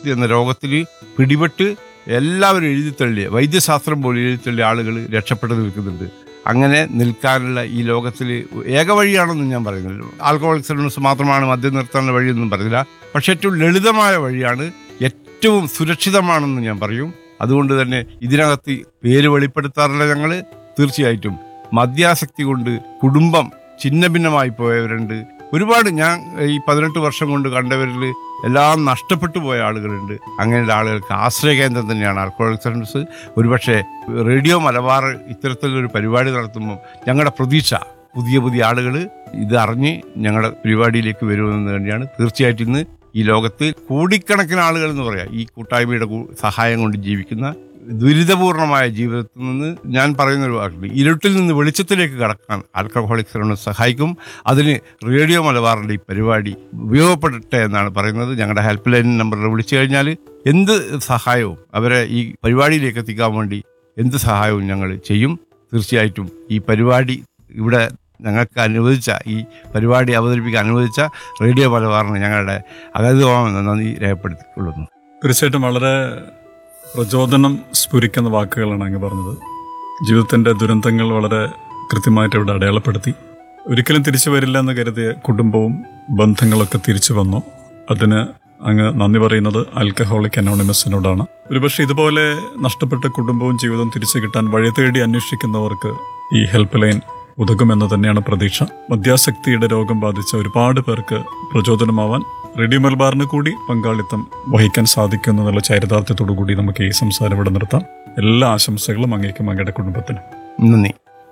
മദ്യാസക്തി എന്ന രോഗത്തിൽ പിടിപെട്ട് എല്ലാവരും എഴുതിത്തള്ളിയ വൈദ്യശാസ്ത്രം പോലും എഴുതിത്തള്ളിയ ആളുകൾ രക്ഷപ്പെട്ട് നിൽക്കുന്നുണ്ട് അങ്ങനെ നിൽക്കാനുള്ള ഈ ലോകത്തിൽ ഏക വഴിയാണെന്നും ഞാൻ പറയുന്നില്ല ആൽക്കഹോളിക് സർവീസ് മാത്രമാണ് മദ്യം നിർത്താനുള്ള വഴിയൊന്നും പറയുന്നില്ല പക്ഷെ ഏറ്റവും ലളിതമായ വഴിയാണ് ഏറ്റവും സുരക്ഷിതമാണെന്ന് ഞാൻ പറയും അതുകൊണ്ട് തന്നെ ഇതിനകത്ത് പേര് വെളിപ്പെടുത്താറില്ല ഞങ്ങൾ തീർച്ചയായിട്ടും മദ്യാസക്തി കൊണ്ട് കുടുംബം ഛിന്ന ഭിന്നമായി പോയവരുണ്ട് ഒരുപാട് ഞാൻ ഈ പതിനെട്ട് വർഷം കൊണ്ട് കണ്ടവരിൽ എല്ലാം നഷ്ടപ്പെട്ടു പോയ ആളുകളുണ്ട് അങ്ങനെയുള്ള ആളുകൾക്ക് ആശ്രയകേന്ദ്രം തന്നെയാണ് ആൽക്കഹോളിക് സർവീസ് ഒരുപക്ഷെ റേഡിയോ മലബാർ ഇത്തരത്തിലൊരു പരിപാടി നടത്തുമ്പോൾ ഞങ്ങളുടെ പ്രതീക്ഷ പുതിയ പുതിയ ആളുകൾ ഇത് അറിഞ്ഞ് ഞങ്ങളുടെ പരിപാടിയിലേക്ക് വരുമെന്ന് തന്നെയാണ് തീർച്ചയായിട്ടും ഇന്ന് ഈ ലോകത്ത് കോടിക്കണക്കിന് ആളുകൾ എന്ന് പറയാം ഈ കൂട്ടായ്മയുടെ കൂ- സഹായം കൊണ്ട് ജീവിക്കുന്ന ദുരിതപൂർണമായ ജീവിതത്തിൽ നിന്ന് ഞാൻ പറയുന്ന ഒരു വാക്കുണ്ട് ഇരുട്ടിൽ നിന്ന് വെളിച്ചത്തിലേക്ക് കടക്കാൻ ആൽക്കഹോളിക് സർവീസ് സഹായിക്കും അതിന് റേഡിയോ മലബാറിൻ്റെ ഈ പരിപാടി ഉപയോഗപ്പെടട്ടെ എന്നാണ് പറയുന്നത് ഞങ്ങളുടെ ഹെൽപ്പ് ലൈൻ നമ്പറിൽ വിളിച്ചു കഴിഞ്ഞാൽ എന്ത് സഹായവും അവരെ ഈ പരിപാടിയിലേക്ക് എത്തിക്കാൻ വേണ്ടി എന്ത് സഹായവും ഞങ്ങൾ ചെയ്യും തീർച്ചയായിട്ടും ഈ പരിപാടി ഇവിടെ ഞങ്ങൾക്ക് അനുവദിച്ച ഈ പരിപാടി അവതരിപ്പിക്കാൻ അനുവദിച്ച റേഡിയോ മലബാറിന് ഞങ്ങളുടെ അഗതിവാമെന്ന് നന്ദി രേഖപ്പെടുത്തിക്കൊള്ളുന്നു തീർച്ചയായിട്ടും വളരെ പ്രചോദനം സ്ഫുരിക്കുന്ന വാക്കുകളാണ് അങ്ങ് പറഞ്ഞത് ജീവിതത്തിന്റെ ദുരന്തങ്ങൾ വളരെ കൃത്യമായിട്ട് ഇവിടെ അടയാളപ്പെടുത്തി ഒരിക്കലും തിരിച്ചു വരില്ല എന്ന് കരുതിയ കുടുംബവും ബന്ധങ്ങളൊക്കെ തിരിച്ചു വന്നു അതിന് അങ്ങ് നന്ദി പറയുന്നത് ആൽക്കഹോളിക് അനോണിമസിനോടാണ് ഒരുപക്ഷെ ഇതുപോലെ നഷ്ടപ്പെട്ട കുടുംബവും ജീവിതവും തിരിച്ചു കിട്ടാൻ വഴി തേടി അന്വേഷിക്കുന്നവർക്ക് ഈ ഹെൽപ്പ് ലൈൻ ഉതകുമെന്ന് തന്നെയാണ് പ്രതീക്ഷ മദ്യാസക്തിയുടെ രോഗം ബാധിച്ച ഒരുപാട് പേർക്ക് പ്രചോദനമാവാൻ റേഡിയോ മലബാറിന് കൂടി പങ്കാളിത്തം വഹിക്കാൻ സാധിക്കും എന്നുള്ള ചരിതാർത്ഥ്യത്തോടു കൂടി നമുക്ക് ഈ സംസാരം ഇവിടെ നിർത്താം എല്ലാ ആശംസകളും അങ്ങേക്കും അങ്ങയുടെ കുടുംബത്തിനും നന്ദി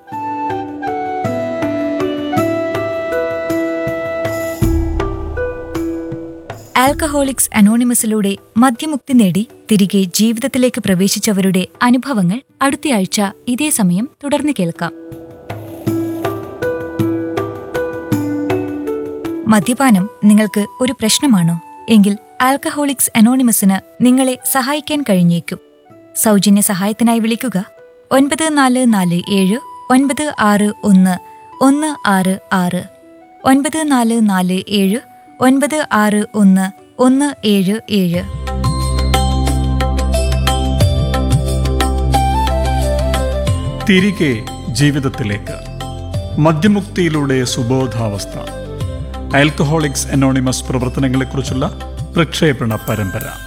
ആൽക്കഹോളിക്സ് അനോണിമസിലൂടെ മദ്യമുക്തി നേടി തിരികെ ജീവിതത്തിലേക്ക് പ്രവേശിച്ചവരുടെ അനുഭവങ്ങൾ അടുത്തയാഴ്ച ഇതേ സമയം തുടർന്ന് കേൾക്കാം മദ്യപാനം നിങ്ങൾക്ക് ഒരു പ്രശ്നമാണോ എങ്കിൽ ആൽക്കഹോളിക്സ് അനോണിമസിന് നിങ്ങളെ സഹായിക്കാൻ കഴിഞ്ഞേക്കും സൗജന്യ സഹായത്തിനായി വിളിക്കുക ഒൻപത് നാല് നാല് ഏഴ് ഒൻപത് ആറ് ഒന്ന് ഒന്ന് ആറ് ആറ് ഒൻപത് നാല് നാല് ഏഴ് ഒൻപത് ആറ് ഒന്ന് ഒന്ന് ഏഴ് ഏഴ് തിരികെ ജീവിതത്തിലേക്ക് മദ്യമുക്തിയിലൂടെ സുബോധാവസ്ഥ ആൽക്കഹോളിക്സ് അനോണിമസ് പ്രവർത്തനങ്ങളെക്കുറിച്ചുള്ള പ്രക്ഷേപണ പരമ്പര